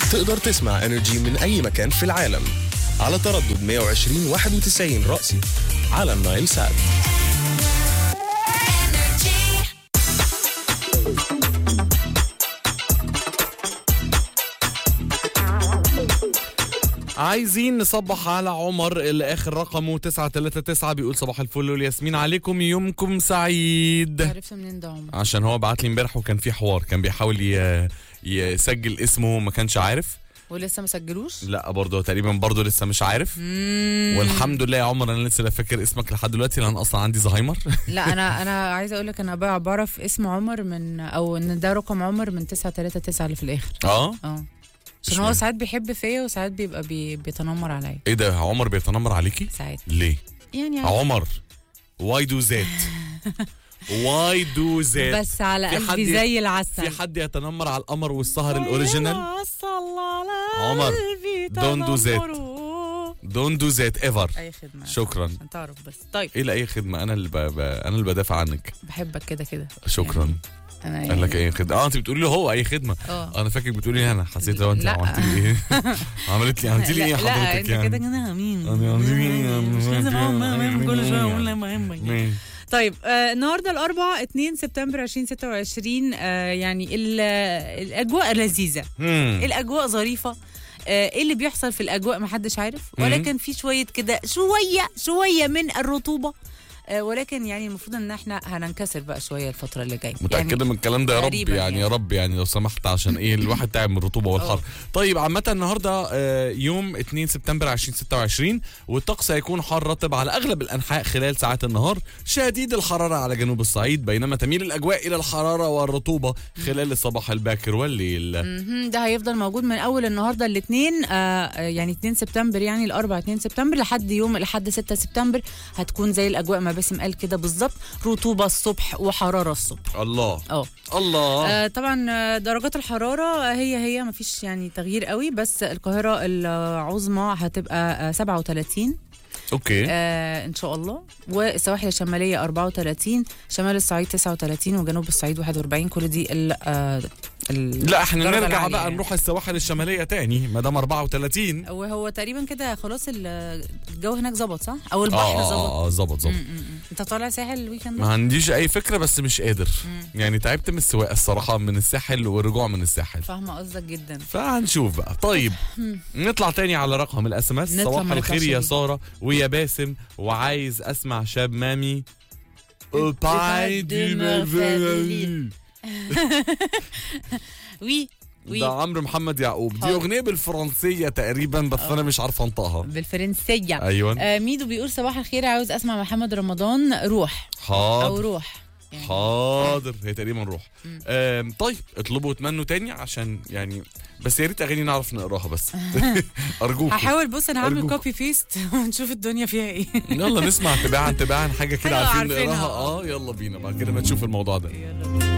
تقدر تسمع انرجي من اي مكان في العالم على تردد 120 91 رأسي على النايل سات عايزين نصبح على عمر اللي اخر رقمه 939 بيقول صباح الفل والياسمين عليكم يومكم سعيد عرفت منين ده عمر عشان هو بعت لي امبارح وكان في حوار كان بيحاول ي- يسجل اسمه وما كانش عارف ولسه ما سجلوش لا برضه تقريبا برضه لسه مش عارف والحمد لله يا عمر انا لسه لا فاكر اسمك لحد دلوقتي لان اصلا عندي زهايمر لا انا انا عايزه اقول لك انا بع- بعرف اسم عمر من او ان ده رقم عمر من 939 اللي في الاخر اه اه عشان اشمعنى؟ هو ساعات بيحب فيا وساعات بيبقى بي بيتنمر عليا ايه ده عمر بيتنمر عليكي ساعات ليه يعني عادي. عمر واي دو ذات واي دو ذات بس على في حد قلبي ي- زي العسل في حد يتنمر على القمر والسهر الاوريجينال العسل على عمر، قلبي don't do that. تنمروا. دونت دو ذات ايفر اي خدمه شكرا عشان تعرف بس طيب ايه لاي خدمه انا اللي ب... ب... انا اللي بدافع عنك بحبك كده كده شكرا انا يعني قال لك اي خدمه اه انت بتقولي له هو اي خدمه اه انا فاكر بتقولي لي انا حسيت لو انت لا. عملت لي ايه عملت لي عملت لي ايه لا, لا حضرتك انت يعني كده كده مين أنا عملت لي إيه؟ مش لازم أقعد معاهم كل شويه اقول لك بحبك مين؟ طيب آه النهارده الاربعاء 2 سبتمبر 2026 آه يعني ال- الاجواء لذيذه مم. الاجواء ظريفه آه، ايه اللي بيحصل في الاجواء محدش عارف ولكن في شويه كده شويه شويه من الرطوبه آه، ولكن يعني المفروض ان احنا هننكسر بقى شويه الفتره اللي جايه متأكدة من الكلام ده يا رب تقريباً يعني يا يعني. رب يعني لو سمحت عشان ايه الواحد تعب من الرطوبة والحر أوه. طيب عامة النهاردة آه، يوم 2 سبتمبر 2026 والطقس هيكون حار رطب على أغلب الأنحاء خلال ساعات النهار شديد الحرارة على جنوب الصعيد بينما تميل الأجواء إلى الحرارة والرطوبة خلال الصباح الباكر والليل مهم، ده هيفضل موجود من اول النهارده الاثنين آه يعني 2 سبتمبر يعني الاربع 2 سبتمبر لحد يوم لحد 6 سبتمبر هتكون زي الاجواء ما باسم قال كده بالظبط رطوبه الصبح وحراره الصبح الله اه الله آه طبعا آه، درجات الحراره هي هي ما فيش يعني تغيير قوي بس القاهره العظمى هتبقى آه، 37 اوكي آه ان شاء الله والسواحل الشماليه 34 شمال الصعيد 39 وجنوب الصعيد 41 كل دي ال آه ال- لا احنا الدرجة نرجع العالية بقى يعني. نروح السواحل الشمالية تاني ما دام 34 وهو تقريبا كده خلاص ال- الجو هناك ظبط صح؟ او اه البحر اه ظبط اه ظبط ظبط م- م- م. انت طالع ساحل الويكند ما ده؟ عنديش اي فكره بس مش قادر يعني تعبت من السواقه الصراحه من الساحل والرجوع من الساحل فاهمه قصدك جدا فهنشوف بقى طيب نطلع تاني على رقم الاس ام اس نطلع صباح ما الخير نطلعش يا ليه؟ ساره ويا باسم وعايز اسمع شاب مامي الباي دي ميرفيلي. وي وي ده عمرو محمد يعقوب دي حاضر. اغنيه بالفرنسيه تقريبا بس انا مش عارفه انطقها بالفرنسيه ايوه آه ميدو بيقول صباح الخير عاوز اسمع محمد رمضان روح او حاضر روح يعني حاضر هي تقريبا روح آم، طيب اطلبوا وتمنوا تاني عشان يعني بس يا ريت اغاني نعرف نقراها بس ارجوك هحاول بص انا هعمل أرجوك. كوبي بيست ونشوف الدنيا فيها ايه يلا نسمع تباعا تباعا حاجه كده حاجة عارفين عارفينها. نقراها اه يلا بينا بعد كده ما نشوف الموضوع ده يلا